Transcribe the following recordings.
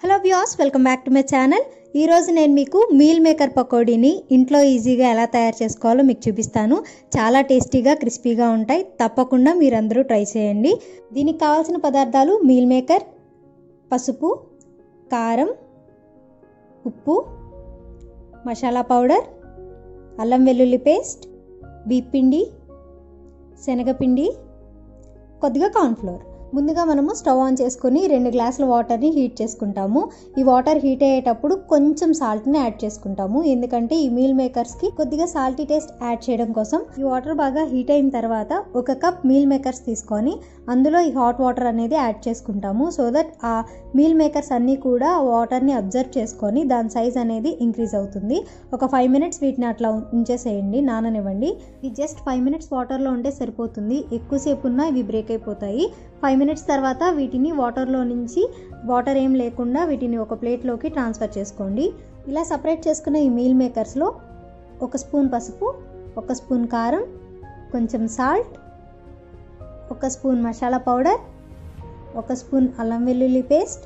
hello views welcome back to my channel ఈరోజు నేను మీకు మీల్ మేకర్ పకోడీని ఇంట్లో ఈజీగా ఎలా తయారు చేసుకోవాలో మీకు చూపిస్తాను చాలా టేస్టీగా క్రిస్పీగా ఉంటాయి తప్పకుండా మీరందరూ ట్రై చేయండి దీనికి కావాల్సిన పదార్థాలు మీల్ మేకర్ పసుపు కారం ఉప్పు మసాలా పౌడర్ అల్లం వెల్లుల్లి పేస్ట్ బీపిండి శనగపిండి కొద్దిగా కార్న్ఫ్లోర్ ముందుగా మనము స్టవ్ ఆన్ చేసుకొని రెండు గ్లాసుల వాటర్ని హీట్ చేసుకుంటాము ఈ వాటర్ హీట్ అయ్యేటప్పుడు కొంచెం సాల్ట్ని యాడ్ చేసుకుంటాము ఎందుకంటే ఈ మీల్ మేకర్స్కి కొద్దిగా సాల్టీ టేస్ట్ యాడ్ చేయడం కోసం ఈ వాటర్ బాగా హీట్ అయిన తర్వాత ఒక కప్ మీల్ మేకర్స్ తీసుకొని అందులో ఈ హాట్ వాటర్ అనేది యాడ్ చేసుకుంటాము so that uh meal makers అన్నీ కూడా వాటర్ని అబ్జర్వ్ చేసుకొని దాని సైజ్ అనేది ఇంక్రీజ్ అవుతుంది ఒక ఫైవ్ మినిట్స్ వీటిని అట్లా ఉంచేసేయండి నాననివ్వండి ఇది జస్ట్ ఫైవ్ మినిట్స్ వాటర్లో ఉంటే సరిపోతుంది ఎక్కువసేపు ఉన్నా ఇవి బ్రేక్ అయిపోతాయి ఫైవ్ మినిట్స్ తర్వాత వీటిని వాటర్లో నుంచి వాటర్ ఏం లేకుండా వీటిని ఒక ప్లేట్లోకి ట్రాన్స్ఫర్ చేసుకోండి ఇలా సపరేట్ చేసుకున్న ఈ మీల్ మేకర్స్లో ఒక స్పూన్ పసుపు ఒక స్పూన్ కారం కొంచెం సాల్ట్ ఒక స్పూన్ మసాలా పౌడర్ ఒక స్పూన్ అల్లం వెల్లుల్లి పేస్ట్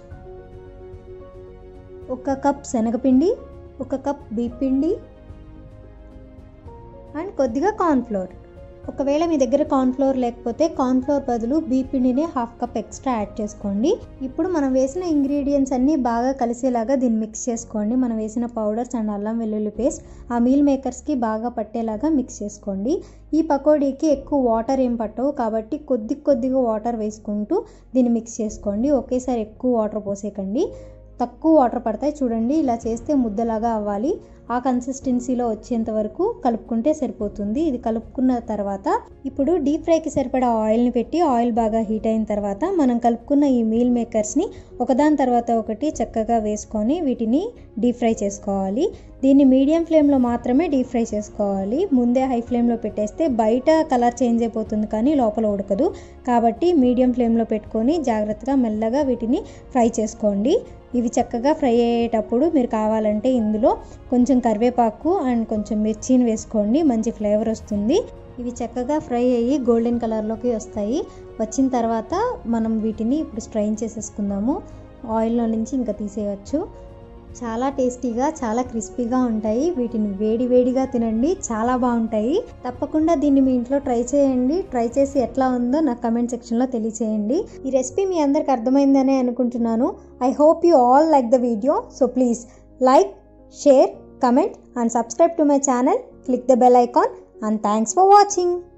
ఒక కప్ శనగపిండి ఒక కప్ పిండి అండ్ కొద్దిగా కార్న్ఫ్లోర్ ఒకవేళ మీ దగ్గర కార్న్ఫ్లోర్ లేకపోతే కార్న్ఫ్లోర్ బదులు పిండిని హాఫ్ కప్ ఎక్స్ట్రా యాడ్ చేసుకోండి ఇప్పుడు మనం వేసిన ఇంగ్రీడియంట్స్ అన్నీ బాగా కలిసేలాగా దీన్ని మిక్స్ చేసుకోండి మనం వేసిన పౌడర్స్ అండ్ అల్లం వెల్లుల్లి పేస్ట్ ఆ మీల్ మేకర్స్కి బాగా పట్టేలాగా మిక్స్ చేసుకోండి ఈ పకోడీకి ఎక్కువ వాటర్ ఏం పట్టవు కాబట్టి కొద్ది కొద్దిగా వాటర్ వేసుకుంటూ దీన్ని మిక్స్ చేసుకోండి ఒకేసారి ఎక్కువ వాటర్ పోసేకండి తక్కువ వాటర్ పడతాయి చూడండి ఇలా చేస్తే ముద్దలాగా అవ్వాలి ఆ కన్సిస్టెన్సీలో వచ్చేంత వరకు కలుపుకుంటే సరిపోతుంది ఇది కలుపుకున్న తర్వాత ఇప్పుడు డీప్ ఫ్రైకి సరిపడా ఆయిల్ని పెట్టి ఆయిల్ బాగా హీట్ అయిన తర్వాత మనం కలుపుకున్న ఈ మీల్ మేకర్స్ని ఒకదాని తర్వాత ఒకటి చక్కగా వేసుకొని వీటిని డీప్ ఫ్రై చేసుకోవాలి దీన్ని మీడియం ఫ్లేమ్లో మాత్రమే డీప్ ఫ్రై చేసుకోవాలి ముందే హై ఫ్లేమ్లో పెట్టేస్తే బయట కలర్ చేంజ్ అయిపోతుంది కానీ లోపల ఉడకదు కాబట్టి మీడియం ఫ్లేమ్లో పెట్టుకొని జాగ్రత్తగా మెల్లగా వీటిని ఫ్రై చేసుకోండి ఇవి చక్కగా ఫ్రై అయ్యేటప్పుడు మీరు కావాలంటే ఇందులో కొంచెం కరివేపాకు అండ్ కొంచెం మిర్చిని వేసుకోండి మంచి ఫ్లేవర్ వస్తుంది ఇవి చక్కగా ఫ్రై అయ్యి గోల్డెన్ కలర్లోకి వస్తాయి వచ్చిన తర్వాత మనం వీటిని ఇప్పుడు స్ట్రైన్ చేసేసుకుందాము ఆయిల్లో నుంచి ఇంకా తీసేయచ్చు చాలా టేస్టీగా చాలా క్రిస్పీగా ఉంటాయి వీటిని వేడి వేడిగా తినండి చాలా బాగుంటాయి తప్పకుండా దీన్ని మీ ఇంట్లో ట్రై చేయండి ట్రై చేసి ఎట్లా ఉందో నాకు కమెంట్ సెక్షన్లో తెలియచేయండి ఈ రెసిపీ మీ అందరికి అర్థమైందనే అనుకుంటున్నాను I hope you all like the video so please like share comment and subscribe to my channel click the bell icon and thanks for watching